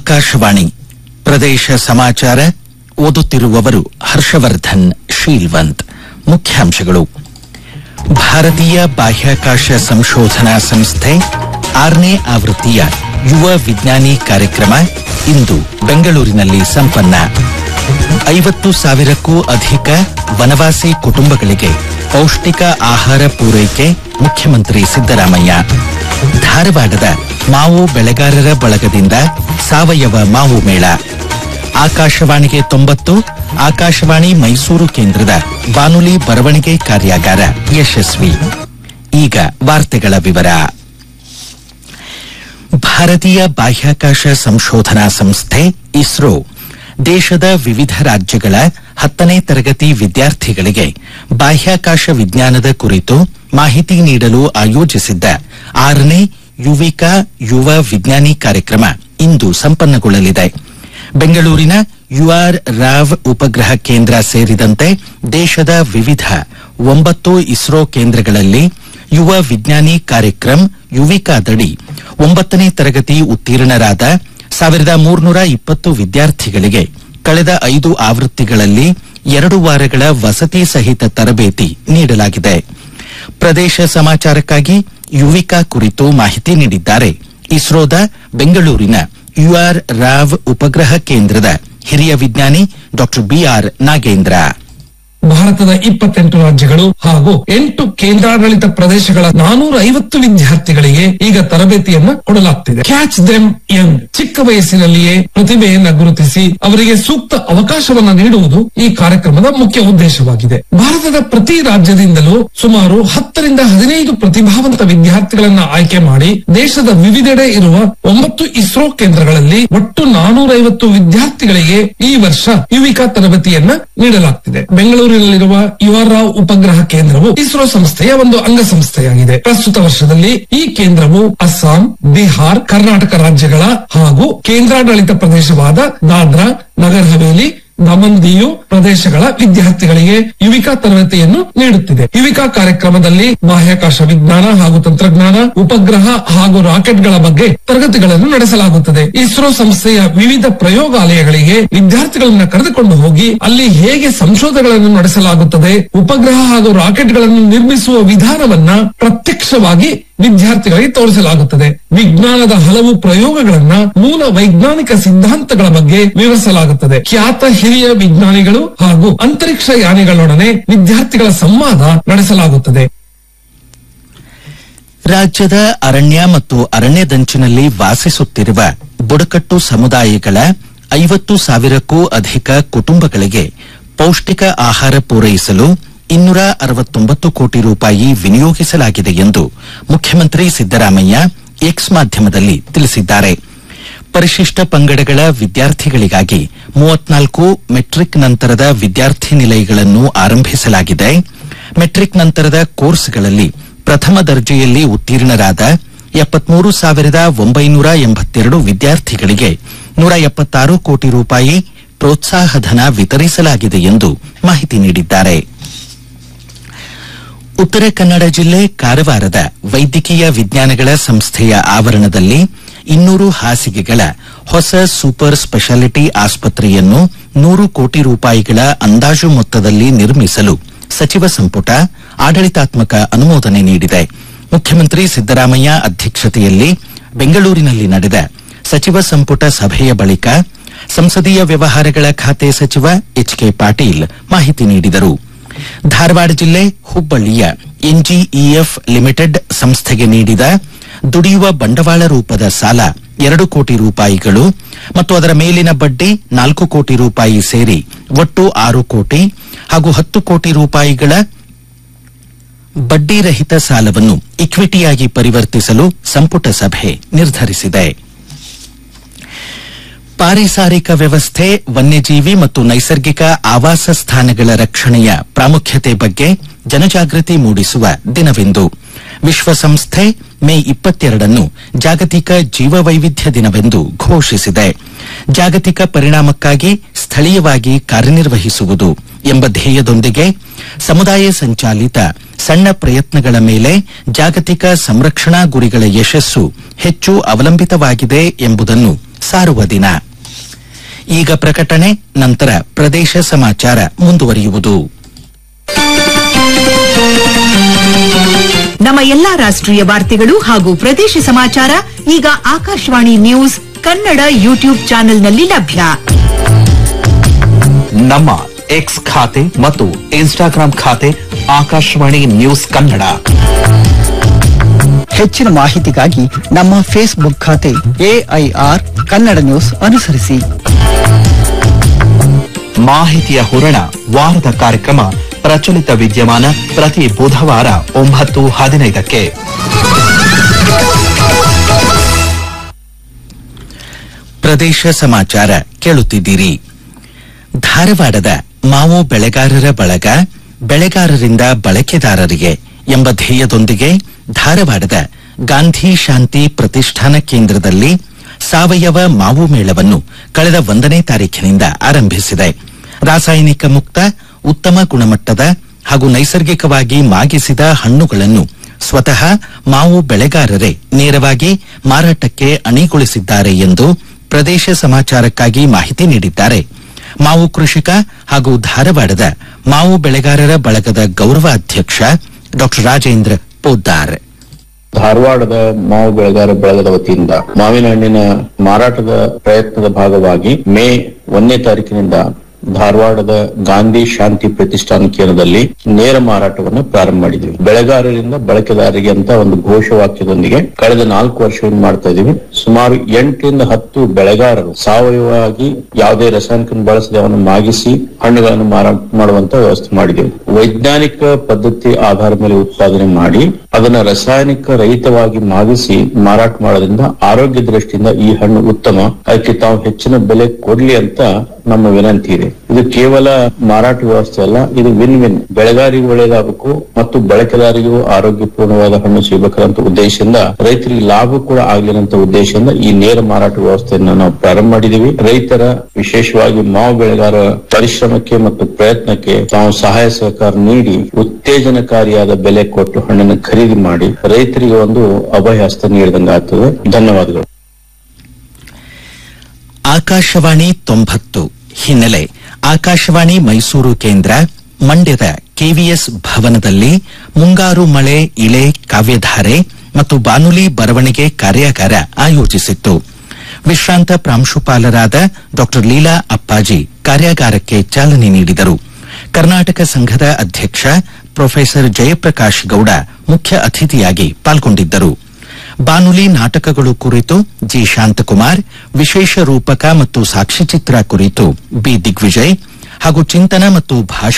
ಆಕಾಶವಾಣಿ ಪ್ರದೇಶ ಸಮಾಚಾರ ಓದುತ್ತಿರುವವರು ಹರ್ಷವರ್ಧನ್ ಶೀಲ್ವಂತ್ ಮುಖ್ಯಾಂಶಗಳು ಭಾರತೀಯ ಬಾಹ್ಯಾಕಾಶ ಸಂಶೋಧನಾ ಸಂಸ್ಥೆ ಆರನೇ ಆವೃತ್ತಿಯ ಯುವ ವಿಜ್ಞಾನಿ ಕಾರ್ಯಕ್ರಮ ಇಂದು ಬೆಂಗಳೂರಿನಲ್ಲಿ ಸಂಪನ್ನ ಐವತ್ತು ಸಾವಿರಕ್ಕೂ ಅಧಿಕ ವನವಾಸಿ ಕುಟುಂಬಗಳಿಗೆ ಪೌಷ್ಟಿಕ ಆಹಾರ ಪೂರೈಕೆ ಮುಖ್ಯಮಂತ್ರಿ ಸಿದ್ದರಾಮಯ್ಯ ಧಾರವಾಡದ ಮಾವು ಬೆಳೆಗಾರರ ಬಳಗದಿಂದ ಸಾವಯವ ಮಾವು ಮೇಳ ಆಕಾಶವಾಣಿಗೆ ತೊಂಬತ್ತು ಆಕಾಶವಾಣಿ ಮೈಸೂರು ಕೇಂದ್ರದ ಬಾನುಲಿ ಬರವಣಿಗೆ ಕಾರ್ಯಾಗಾರ ಯಶಸ್ವಿ ಈಗ ವಾರ್ತೆಗಳ ವಿವರ ಭಾರತೀಯ ಬಾಹ್ಯಾಕಾಶ ಸಂಶೋಧನಾ ಸಂಸ್ಥೆ ಇಸ್ರೋ ದೇಶದ ವಿವಿಧ ರಾಜ್ಯಗಳ ಹತ್ತನೇ ತರಗತಿ ವಿದ್ಯಾರ್ಥಿಗಳಿಗೆ ಬಾಹ್ಯಾಕಾಶ ವಿಜ್ಞಾನದ ಕುರಿತು ಮಾಹಿತಿ ನೀಡಲು ಆಯೋಜಿಸಿದ್ದ ಆರನೇ ಯುವಿಕಾ ಯುವ ವಿಜ್ಞಾನಿ ಕಾರ್ಯಕ್ರಮ ಇಂದು ಸಂಪನ್ನಗೊಳ್ಳಲಿದೆ ಬೆಂಗಳೂರಿನ ಯುಆರ್ ರಾವ್ ಉಪಗ್ರಹ ಕೇಂದ್ರ ಸೇರಿದಂತೆ ದೇಶದ ವಿವಿಧ ಒಂಬತ್ತು ಇಸ್ರೋ ಕೇಂದ್ರಗಳಲ್ಲಿ ಯುವ ವಿಜ್ಞಾನಿ ಕಾರ್ಯಕ್ರಮ್ ಯುವಿಕಾದಡಿ ಒಂಬತ್ತನೇ ತರಗತಿ ಉತ್ತೀರ್ಣರಾದ ಸಾವಿರದ ಮೂರ್ನೂರ ಇಪ್ಪತ್ತು ವಿದ್ಯಾರ್ಥಿಗಳಿಗೆ ಕಳೆದ ಐದು ಆವೃತ್ತಿಗಳಲ್ಲಿ ಎರಡು ವಾರಗಳ ವಸತಿ ಸಹಿತ ತರಬೇತಿ ನೀಡಲಾಗಿದೆ ಪ್ರದೇಶ ಸಮಾಚಾರಕ್ಕಾಗಿ ಯುವಿಕಾ ಕುರಿತು ಮಾಹಿತಿ ನೀಡಿದ್ದಾರೆ ಇಸ್ರೋದ ಬೆಂಗಳೂರಿನ ಯುಆರ್ ರಾವ್ ಉಪಗ್ರಹ ಕೇಂದ್ರದ ಹಿರಿಯ ವಿಜ್ಞಾನಿ ಡಾ ಬಿಆರ್ ನಾಗೇಂದ್ರ ಭಾರತದ ಇಪ್ಪತ್ತೆಂಟು ರಾಜ್ಯಗಳು ಹಾಗೂ ಎಂಟು ಕೇಂದ್ರಾಡಳಿತ ಪ್ರದೇಶಗಳ ನಾನೂರ ಐವತ್ತು ವಿದ್ಯಾರ್ಥಿಗಳಿಗೆ ಈಗ ತರಬೇತಿಯನ್ನ ಕೊಡಲಾಗ್ತಿದೆ ಕ್ಯಾಚ್ ದೆಮ್ ಯಂಗ್ ಚಿಕ್ಕ ವಯಸ್ಸಿನಲ್ಲಿಯೇ ಪ್ರತಿಭೆಯನ್ನ ಗುರುತಿಸಿ ಅವರಿಗೆ ಸೂಕ್ತ ಅವಕಾಶವನ್ನ ನೀಡುವುದು ಈ ಕಾರ್ಯಕ್ರಮದ ಮುಖ್ಯ ಉದ್ದೇಶವಾಗಿದೆ ಭಾರತದ ಪ್ರತಿ ರಾಜ್ಯದಿಂದಲೂ ಸುಮಾರು ಹತ್ತರಿಂದ ಹದಿನೈದು ಪ್ರತಿಭಾವಂತ ವಿದ್ಯಾರ್ಥಿಗಳನ್ನ ಆಯ್ಕೆ ಮಾಡಿ ದೇಶದ ವಿವಿಧೆಡೆ ಇರುವ ಒಂಬತ್ತು ಇಸ್ರೋ ಕೇಂದ್ರಗಳಲ್ಲಿ ಒಟ್ಟು ನಾನೂರೈವತ್ತು ವಿದ್ಯಾರ್ಥಿಗಳಿಗೆ ಈ ವರ್ಷ ಯುವಿಕಾ ತರಬೇತಿಯನ್ನ ನೀಡಲಾಗ್ತಿದೆ ಬೆಂಗಳೂರಿನಲ್ಲಿರುವ ಯುಆರ್ ರಾವ್ ಉಪಗ್ರಹ ಕೇಂದ್ರವು ಇಸ್ರೋ ಸಂಸ್ಥೆಯ ಒಂದು ಅಂಗಸಂಸ್ಥೆಯಾಗಿದೆ ಪ್ರಸ್ತುತ ವರ್ಷದಲ್ಲಿ ಈ ಕೇಂದ್ರವು ಅಸ್ಸಾಂ ಬಿಹಾರ್ ಕರ್ನಾಟಕ ರಾಜ್ಯಗಳ ಹಾಗೂ ಕೇಂದ್ರಾಡಳಿತ ಪ್ರದೇಶವಾದ ದಾದ್ರಾ ನಗರ್ ಹವೇಲಿ ದಮನ್ ದಿಯು ಪ್ರದೇಶಗಳ ವಿದ್ಯಾರ್ಥಿಗಳಿಗೆ ಯುವಿಕಾ ತರಬೇತಿಯನ್ನು ನೀಡುತ್ತಿದೆ ಯುವಿಕಾ ಕಾರ್ಯಕ್ರಮದಲ್ಲಿ ಬಾಹ್ಯಾಕಾಶ ವಿಜ್ಞಾನ ಹಾಗೂ ತಂತ್ರಜ್ಞಾನ ಉಪಗ್ರಹ ಹಾಗೂ ರಾಕೆಟ್ಗಳ ಬಗ್ಗೆ ತರಗತಿಗಳನ್ನು ನಡೆಸಲಾಗುತ್ತದೆ ಇಸ್ರೋ ಸಂಸ್ಥೆಯ ವಿವಿಧ ಪ್ರಯೋಗಾಲಯಗಳಿಗೆ ವಿದ್ಯಾರ್ಥಿಗಳನ್ನ ಕರೆದುಕೊಂಡು ಹೋಗಿ ಅಲ್ಲಿ ಹೇಗೆ ಸಂಶೋಧನೆಗಳನ್ನು ನಡೆಸಲಾಗುತ್ತದೆ ಉಪಗ್ರಹ ಹಾಗೂ ರಾಕೆಟ್ಗಳನ್ನು ನಿರ್ಮಿಸುವ ವಿಧಾನವನ್ನ ಪ್ರತ್ಯಕ್ಷವಾಗಿ ವಿದ್ಯಾರ್ಥಿಗಳಿಗೆ ತೋರಿಸಲಾಗುತ್ತದೆ ವಿಜ್ಞಾನದ ಹಲವು ಪ್ರಯೋಗಗಳನ್ನ ಮೂಲ ವೈಜ್ಞಾನಿಕ ಸಿದ್ಧಾಂತಗಳ ಬಗ್ಗೆ ವಿವರಿಸಲಾಗುತ್ತದೆ ಖ್ಯಾತ ಹಿರಿಯ ವಿಜ್ಞಾನಿಗಳು ಹಾಗೂ ಅಂತರಿಕ್ಷ ಯಾನಿಗಳೊಡನೆ ವಿದ್ಯಾರ್ಥಿಗಳ ಸಂವಾದ ನಡೆಸಲಾಗುತ್ತದೆ ರಾಜ್ಯದ ಅರಣ್ಯ ಮತ್ತು ಅರಣ್ಯದಂಚಿನಲ್ಲಿ ವಾಸಿಸುತ್ತಿರುವ ಬುಡಕಟ್ಟು ಸಮುದಾಯಗಳ ಐವತ್ತು ಸಾವಿರಕ್ಕೂ ಅಧಿಕ ಕುಟುಂಬಗಳಿಗೆ ಪೌಷ್ಟಿಕ ಆಹಾರ ಪೂರೈಸಲು ಇನ್ನೂರ ಅರವತ್ತೊಂಬತ್ತು ಕೋಟಿ ರೂಪಾಯಿ ವಿನಿಯೋಗಿಸಲಾಗಿದೆ ಎಂದು ಮುಖ್ಯಮಂತ್ರಿ ಸಿದ್ದರಾಮಯ್ಯ ಎಕ್ಸ್ ಮಾಧ್ಯಮದಲ್ಲಿ ತಿಳಿಸಿದ್ದಾರೆ ಪರಿಶಿಷ್ಟ ಪಂಗಡಗಳ ವಿದ್ಯಾರ್ಥಿಗಳಿಗಾಗಿ ಮೂವತ್ನಾಲ್ಕು ಮೆಟ್ರಿಕ್ ನಂತರದ ವಿದ್ಯಾರ್ಥಿ ನಿಲಯಗಳನ್ನು ಆರಂಭಿಸಲಾಗಿದೆ ಮೆಟ್ರಿಕ್ ನಂತರದ ಕೋರ್ಸ್ಗಳಲ್ಲಿ ಪ್ರಥಮ ದರ್ಜೆಯಲ್ಲಿ ಉತ್ತೀರ್ಣರಾದ ಎಪ್ಪತ್ಮೂರು ಸಾವಿರದ ಒಂಬೈನೂರ ಎಂಬತ್ತೆರಡು ವಿದ್ಯಾರ್ಥಿಗಳಿಗೆ ನೂರ ಎಪ್ಪತ್ತಾರು ಕೋಟಿ ರೂಪಾಯಿ ಪ್ರೋತ್ಸಾಹಧನ ವಿತರಿಸಲಾಗಿದೆ ಎಂದು ಮಾಹಿತಿ ನೀಡಿದ್ದಾರೆ ಉತ್ತರ ಕನ್ನಡ ಜಿಲ್ಲೆ ಕಾರವಾರದ ವೈದ್ಯಕೀಯ ವಿಜ್ಞಾನಗಳ ಸಂಸ್ಥೆಯ ಆವರಣದಲ್ಲಿ ಇನ್ನೂರು ಹಾಸಿಗೆಗಳ ಹೊಸ ಸೂಪರ್ ಸ್ಪೆಷಾಲಿಟಿ ಆಸ್ಪತ್ರೆಯನ್ನು ನೂರು ಕೋಟಿ ರೂಪಾಯಿಗಳ ಅಂದಾಜು ಮೊತ್ತದಲ್ಲಿ ನಿರ್ಮಿಸಲು ಸಚಿವ ಸಂಪುಟ ಆಡಳಿತಾತ್ಮಕ ಅನುಮೋದನೆ ನೀಡಿದೆ ಮುಖ್ಯಮಂತ್ರಿ ಸಿದ್ದರಾಮಯ್ಯ ಅಧ್ಯಕ್ಷತೆಯಲ್ಲಿ ಬೆಂಗಳೂರಿನಲ್ಲಿ ನಡೆದ ಸಚಿವ ಸಂಪುಟ ಸಭೆಯ ಬಳಿಕ ಸಂಸದೀಯ ವ್ಯವಹಾರಗಳ ಖಾತೆ ಸಚಿವ ಎಚ್ ಕೆ ಪಾಟೀಲ್ ಮಾಹಿತಿ ನೀಡಿದರು ಧಾರವಾಡ ಜಿಲ್ಲೆ ಹುಬ್ಬಳ್ಳಿಯ ಎನ್ಜಿಇಎಫ್ ಲಿಮಿಟೆಡ್ ಸಂಸ್ಥೆಗೆ ನೀಡಿದ ದುಡಿಯುವ ಬಂಡವಾಳ ರೂಪದ ಸಾಲ ಎರಡು ಕೋಟಿ ರೂಪಾಯಿಗಳು ಮತ್ತು ಅದರ ಮೇಲಿನ ಬಡ್ಡಿ ನಾಲ್ಕು ಕೋಟಿ ರೂಪಾಯಿ ಸೇರಿ ಒಟ್ಟು ಆರು ಕೋಟಿ ಹಾಗೂ ಹತ್ತು ಕೋಟಿ ರೂಪಾಯಿಗಳ ಬಡ್ಡಿರಹಿತ ಸಾಲವನ್ನು ಇಕ್ವಿಟಿಯಾಗಿ ಪರಿವರ್ತಿಸಲು ಸಂಪುಟ ಸಭೆ ನಿರ್ಧರಿಸಿದೆ ಪಾರಿಸಾರಿಕ ವ್ಯವಸ್ಥೆ ವನ್ಯಜೀವಿ ಮತ್ತು ನೈಸರ್ಗಿಕ ಆವಾಸ ಸ್ಥಾನಗಳ ರಕ್ಷಣೆಯ ಪ್ರಾಮುಖ್ಯತೆ ಬಗ್ಗೆ ಜನಜಾಗೃತಿ ಮೂಡಿಸುವ ದಿನವೆಂದು ವಿಶ್ವಸಂಸ್ಥೆ ಮೇ ಇಪ್ಪತ್ತೆರಡನ್ನು ಜಾಗತಿಕ ಜೀವವೈವಿಧ್ಯ ದಿನವೆಂದು ಘೋಷಿಸಿದೆ ಜಾಗತಿಕ ಪರಿಣಾಮಕ್ಕಾಗಿ ಸ್ಥಳೀಯವಾಗಿ ಕಾರ್ಯನಿರ್ವಹಿಸುವುದು ಎಂಬ ಧ್ಯೇಯದೊಂದಿಗೆ ಸಮುದಾಯ ಸಂಚಾಲಿತ ಸಣ್ಣ ಪ್ರಯತ್ನಗಳ ಮೇಲೆ ಜಾಗತಿಕ ಸಂರಕ್ಷಣಾ ಗುರಿಗಳ ಯಶಸ್ಸು ಹೆಚ್ಚು ಅವಲಂಬಿತವಾಗಿದೆ ಎಂಬುದನ್ನು ಸಾರುವ ದಿನ ಈಗ ಪ್ರಕಟಣೆ ನಂತರ ಪ್ರದೇಶ ಸಮಾಚಾರ ಮುಂದುವರಿಯುವುದು ನಮ್ಮ ಎಲ್ಲಾ ರಾಷ್ಟ್ರೀಯ ವಾರ್ತೆಗಳು ಹಾಗೂ ಪ್ರದೇಶ ಸಮಾಚಾರ ಈಗ ಆಕಾಶವಾಣಿ ನ್ಯೂಸ್ ಕನ್ನಡ ಯೂಟ್ಯೂಬ್ ಚಾನೆಲ್ನಲ್ಲಿ ಲಭ್ಯ ನಮ್ಮ ಎಕ್ಸ್ ಖಾತೆ ಮತ್ತು ಇನ್ಸ್ಟಾಗ್ರಾಂ ಖಾತೆ ಆಕಾಶವಾಣಿ ನ್ಯೂಸ್ ಕನ್ನಡ ಹೆಚ್ಚಿನ ಮಾಹಿತಿಗಾಗಿ ನಮ್ಮ ಫೇಸ್ಬುಕ್ ಖಾತೆ ಎಐಆರ್ ಕನ್ನಡ ನ್ಯೂಸ್ ಅನುಸರಿಸಿ ಮಾಹಿತಿಯ ಹೂರಣ ವಾರದ ಕಾರ್ಯಕ್ರಮ ಪ್ರಚಲಿತ ವಿದ್ಯಮಾನ ಪ್ರತಿ ಬುಧವಾರ ಒಂಬತ್ತು ಹದಿನೈದಕ್ಕೆ ಪ್ರದೇಶ ಸಮಾಚಾರ ಕೇಳುತ್ತಿದ್ದೀರಿ ಧಾರವಾಡದ ಮಾವು ಬೆಳೆಗಾರರ ಬಳಗ ಬೆಳೆಗಾರರಿಂದ ಬಳಕೆದಾರರಿಗೆ ಎಂಬ ಧ್ಯೇಯದೊಂದಿಗೆ ಧಾರವಾಡದ ಗಾಂಧಿ ಶಾಂತಿ ಪ್ರತಿಷ್ಠಾನ ಕೇಂದ್ರದಲ್ಲಿ ಸಾವಯವ ಮಾವು ಮೇಳವನ್ನು ಕಳೆದ ಒಂದನೇ ತಾರೀಖಿನಿಂದ ಆರಂಭಿಸಿದೆ ರಾಸಾಯನಿಕ ಮುಕ್ತ ಉತ್ತಮ ಗುಣಮಟ್ಟದ ಹಾಗೂ ನೈಸರ್ಗಿಕವಾಗಿ ಮಾಗಿಸಿದ ಹಣ್ಣುಗಳನ್ನು ಸ್ವತಃ ಮಾವು ಬೆಳೆಗಾರರೇ ನೇರವಾಗಿ ಮಾರಾಟಕ್ಕೆ ಅಣಿಗೊಳಿಸಿದ್ದಾರೆ ಎಂದು ಪ್ರದೇಶ ಸಮಾಚಾರಕ್ಕಾಗಿ ಮಾಹಿತಿ ನೀಡಿದ್ದಾರೆ ಮಾವು ಕೃಷಿಕ ಹಾಗೂ ಧಾರವಾಡದ ಮಾವು ಬೆಳೆಗಾರರ ಬಳಗದ ಗೌರವಾಧ್ಯಕ್ಷ ಡಾ ರಾಜೇಂದ್ರ ಪೋದ್ದಾರ್ ಧಾರವಾಡದ ಮಾವು ಬೆಳೆಗಾರ ಬಳಗದ ವತಿಯಿಂದ ಮಾವಿನ ಹಣ್ಣಿನ ಮಾರಾಟದ ಪ್ರಯತ್ನದ ಭಾಗವಾಗಿ ಮೇ ಒಂದನೇ ತಾರೀಕಿನಿಂದ ಧಾರವಾಡದ ಗಾಂಧಿ ಶಾಂತಿ ಪ್ರತಿಷ್ಠಾನ ಕೇಂದ್ರದಲ್ಲಿ ನೇರ ಮಾರಾಟವನ್ನು ಪ್ರಾರಂಭ ಮಾಡಿದ್ವಿ ಬೆಳೆಗಾರರಿಂದ ಬಳಕೆದಾರರಿಗೆ ಅಂತ ಒಂದು ಘೋಷವಾಕ್ಯದೊಂದಿಗೆ ಕಳೆದ ನಾಲ್ಕು ವರ್ಷದಿಂದ ಮಾಡ್ತಾ ಇದೀವಿ ಸುಮಾರು ಎಂಟರಿಂದ ಹತ್ತು ಬೆಳೆಗಾರರು ಸಾವಯವವಾಗಿ ಯಾವುದೇ ರಾಸಾಯನಿಕ ಬಳಸದೆ ಅವನ್ನು ಮಾಗಿಸಿ ಹಣ್ಣುಗಳನ್ನು ಮಾರಾಟ ಮಾಡುವಂತ ವ್ಯವಸ್ಥೆ ಮಾಡಿದೆವು ವೈಜ್ಞಾನಿಕ ಪದ್ಧತಿ ಆಧಾರದ ಮೇಲೆ ಉತ್ಪಾದನೆ ಮಾಡಿ ಅದನ್ನ ರಾಸಾಯನಿಕ ರಹಿತವಾಗಿ ಮಾಗಿಸಿ ಮಾರಾಟ ಮಾಡೋದ್ರಿಂದ ಆರೋಗ್ಯ ದೃಷ್ಟಿಯಿಂದ ಈ ಹಣ್ಣು ಉತ್ತಮ ಅದಕ್ಕೆ ತಾವು ಹೆಚ್ಚಿನ ಬೆಲೆ ಕೊಡ್ಲಿ ಅಂತ ನಮ್ಮ ವಿನಂತಿ ಇದೆ ಇದು ಕೇವಲ ಮಾರಾಟ ವ್ಯವಸ್ಥೆ ಅಲ್ಲ ಇದು ವಿನ್ ವಿನ್ ಬೆಳೆಗಾರಿಗೂ ಒಳ್ಳೆಯದಾಗಬೇಕು ಮತ್ತು ಬಳಕೆದಾರಿಗೂ ಆರೋಗ್ಯಪೂರ್ಣವಾದ ಹಣ್ಣು ಸಿಗಬೇಕಂತ ಉದ್ದೇಶದಿಂದ ರೈತರಿಗೆ ಲಾಭ ಕೂಡ ಆಗ್ಲಿನಂತ ಉದ್ದೇಶದಿಂದ ಈ ನೇರ ಮಾರಾಟ ವ್ಯವಸ್ಥೆಯನ್ನ ನಾವು ಪ್ರಾರಂಭ ಮಾಡಿದೀವಿ ರೈತರ ವಿಶೇಷವಾಗಿ ಮಾವು ಬೆಳೆಗಾರರ ಪರಿಶ್ರಮಕ್ಕೆ ಮತ್ತು ಪ್ರಯತ್ನಕ್ಕೆ ತಾವು ಸಹಾಯ ಸಹಕಾರ ನೀಡಿ ಉತ್ತೇಜನಕಾರಿಯಾದ ಬೆಲೆ ಕೊಟ್ಟು ಹಣ್ಣನ್ನು ಖರೀದಿ ಮಾಡಿ ರೈತರಿಗೆ ಒಂದು ಅಭಯ ಹಸ್ತ ನೀಡಿದಂಗಾಗ್ತದೆ ಧನ್ಯವಾದಗಳು ಆಕಾಶವಾಣಿ ತೊಂಬತ್ತು ಹಿನ್ನೆಲೆ ಆಕಾಶವಾಣಿ ಮೈಸೂರು ಕೇಂದ್ರ ಮಂಡ್ಯದ ಕೆವಿಎಸ್ ಭವನದಲ್ಲಿ ಮುಂಗಾರು ಮಳೆ ಇಳೆ ಕಾವ್ಯಧಾರೆ ಮತ್ತು ಬಾನುಲಿ ಬರವಣಿಗೆ ಕಾರ್ಯಾಗಾರ ಆಯೋಜಿಸಿತ್ತು ವಿಶ್ರಾಂತ ಪ್ರಾಂಶುಪಾಲರಾದ ಡಾ ಲೀಲಾ ಅಪ್ಪಾಜಿ ಕಾರ್ಯಾಗಾರಕ್ಕೆ ಚಾಲನೆ ನೀಡಿದರು ಕರ್ನಾಟಕ ಸಂಘದ ಅಧ್ಯಕ್ಷ ಪ್ರೊಫೆಸರ್ ಜಯಪ್ರಕಾಶ್ ಗೌಡ ಮುಖ್ಯ ಅತಿಥಿಯಾಗಿ ಪಾಲ್ಗೊಂಡಿದ್ದರು ಬಾನುಲಿ ನಾಟಕಗಳು ಕುರಿತು ಜಿ ಶಾಂತಕುಮಾರ್ ವಿಶೇಷ ರೂಪಕ ಮತ್ತು ಸಾಕ್ಷ್ಯಚಿತ್ರ ಕುರಿತು ಬಿ ದಿಗ್ವಿಜಯ್ ಹಾಗೂ ಚಿಂತನ ಮತ್ತು ಭಾಷಾ